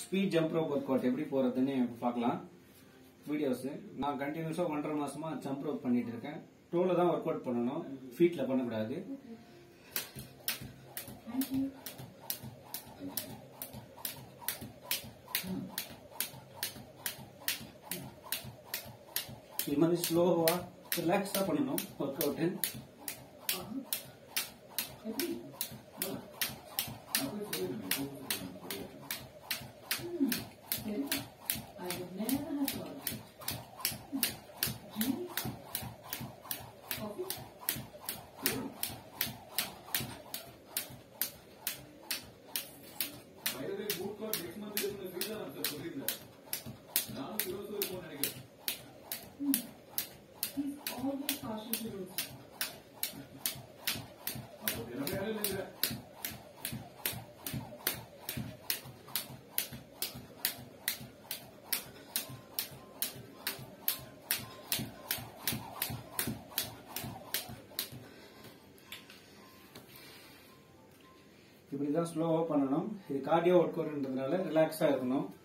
Speed jump rope workout எப்படி போறதுன்னு பார்க்கலாம் வீடியோஸ் நான் கண்டினியூஸா ஒன்றரை மாசமா ஜம்ப் ரோப் பண்ணிட்டு இருக்கேன் டோல தான் ஒர்க் அவுட் பண்ணணும் ஃபீட்ல பண்ணக்கூடாது இது மாதிரி ஸ்லோவா ரிலாக்ஸா பண்ணணும் workout I would never have thought. Really? Coffee? He's always partial to roots. இப்படிதான் ஸ்லோவா பண்ணணும் இது கார்டியோ ஒர்க் அவுட்ன்றதுனால ரிலாக்ஸா இருக்கணும்